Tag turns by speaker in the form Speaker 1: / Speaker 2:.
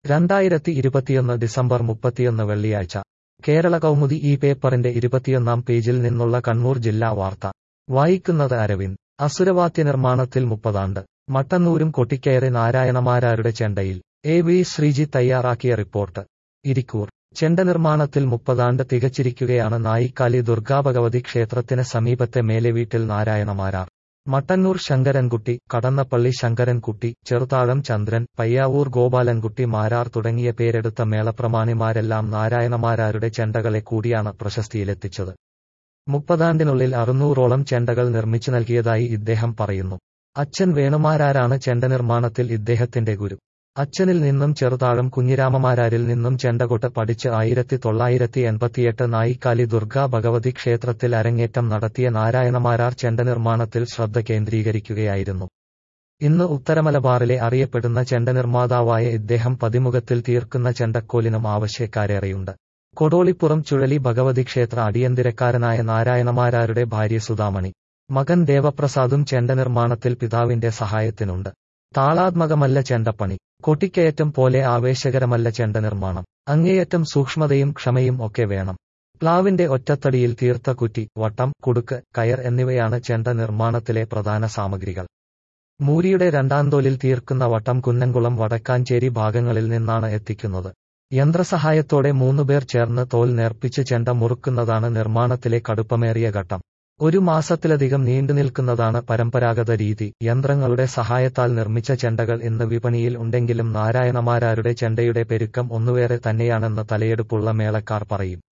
Speaker 1: രണ്ടായിരത്തി ഇരുപത്തിയൊന്ന് ഡിസംബർ മുപ്പത്തിയൊന്ന് വെള്ളിയാഴ്ച കേരള കൗമുദി ഈ പേപ്പറിന്റെ ഇരുപത്തിയൊന്നാം പേജിൽ നിന്നുള്ള കണ്ണൂർ ജില്ലാ വാർത്ത വായിക്കുന്നത് അരവിന്ദ് അസുരവാദ്യ നിർമ്മാണത്തിൽ മുപ്പതാണ്ട് മട്ടന്നൂരും കൊട്ടിക്കയറി നാരായണമാരാരുടെ ചെണ്ടയിൽ എ വി ശ്രീജി തയ്യാറാക്കിയ റിപ്പോർട്ട് ഇരിക്കൂർ ചെണ്ട നിർമ്മാണത്തിൽ മുപ്പതാണ്ട് തികച്ചിരിക്കുകയാണ് നായിക്കാലി ദുർഗാഭഗവതി ക്ഷേത്രത്തിന് സമീപത്തെ മേലെവീട്ടിൽ നാരായണമാരാർ മട്ടന്നൂർ ശങ്കരൻകുട്ടി കടന്നപ്പള്ളി ശങ്കരൻകുട്ടി ചെറുതാഴം ചന്ദ്രൻ പയ്യാവൂർ ഗോപാലൻകുട്ടി മാരാർ തുടങ്ങിയ പേരെടുത്ത മേളപ്രമാണിമാരെല്ലാം നാരായണമാരാരുടെ ചെണ്ടകളെ കൂടിയാണ് പ്രശസ്തിയിലെത്തിച്ചത് മുപ്പതാണ്ടിനുള്ളിൽ അറുന്നൂറോളം ചെണ്ടകൾ നിർമ്മിച്ചു നൽകിയതായി ഇദ്ദേഹം പറയുന്നു അച്ഛൻ വേണുമാരാരാണ് ചെണ്ട നിർമ്മാണത്തിൽ ഇദ്ദേഹത്തിന്റെ ഗുരു അച്ഛനിൽ നിന്നും ചെറുതാഴം കുഞ്ഞിരാമമാരാരിൽ നിന്നും ചെണ്ടകൊട്ട് പഠിച്ച് ആയിരത്തി തൊള്ളായിരത്തി എൺപത്തിയെട്ട് നായിക്കാലി ദുർഗാ ഭഗവതി ക്ഷേത്രത്തിൽ അരങ്ങേറ്റം നടത്തിയ നാരായണമാരാർ ചെണ്ട നിർമ്മാണത്തിൽ ശ്രദ്ധ കേന്ദ്രീകരിക്കുകയായിരുന്നു ഇന്ന് ഉത്തരമലബാറിലെ അറിയപ്പെടുന്ന ചെണ്ട നിർമ്മാതാവായ ഇദ്ദേഹം പതിമുഖത്തിൽ തീർക്കുന്ന ചെണ്ടക്കോലിനും ആവശ്യക്കാരേറെയുണ്ട് കൊടോളിപ്പുറം ചുഴലി ഭഗവതി ക്ഷേത്ര അടിയന്തിരക്കാരനായ നാരായണമാരാരുടെ ഭാര്യ സുധാമണി മകൻ ദേവപ്രസാദും ചെണ്ട നിർമ്മാണത്തിൽ പിതാവിന്റെ സഹായത്തിനുണ്ട് താളാത്മകമല്ല ചെണ്ടപ്പണി കൊട്ടിക്കയറ്റം പോലെ ആവേശകരമല്ല ചെണ്ട നിർമ്മാണം അങ്ങേയറ്റം സൂക്ഷ്മതയും ക്ഷമയും ഒക്കെ വേണം പ്ലാവിന്റെ ഒറ്റത്തടിയിൽ തീർത്ത കുറ്റി വട്ടം കുടുക്ക് കയർ എന്നിവയാണ് ചെണ്ട നിർമ്മാണത്തിലെ പ്രധാന സാമഗ്രികൾ മൂരിയുടെ രണ്ടാന്തോലിൽ തീർക്കുന്ന വട്ടം കുന്നംകുളം വടക്കാഞ്ചേരി ഭാഗങ്ങളിൽ നിന്നാണ് എത്തിക്കുന്നത് യന്ത്രസഹായത്തോടെ മൂന്നുപേർ ചേർന്ന് തോൽ നേർപ്പിച്ച് ചെണ്ട മുറുക്കുന്നതാണ് നിർമ്മാണത്തിലെ കടുപ്പമേറിയ ഘട്ടം ഒരു മാസത്തിലധികം നീണ്ടുനിൽക്കുന്നതാണ് പരമ്പരാഗത രീതി യന്ത്രങ്ങളുടെ സഹായത്താൽ നിർമ്മിച്ച ചെണ്ടകൾ ഇന്ന് വിപണിയിൽ ഉണ്ടെങ്കിലും നാരായണമാരാരുടെ ചെണ്ടയുടെ പെരുക്കം ഒന്നുവേറെ തന്നെയാണെന്ന് തലയെടുപ്പുള്ള മേളക്കാർ പറയും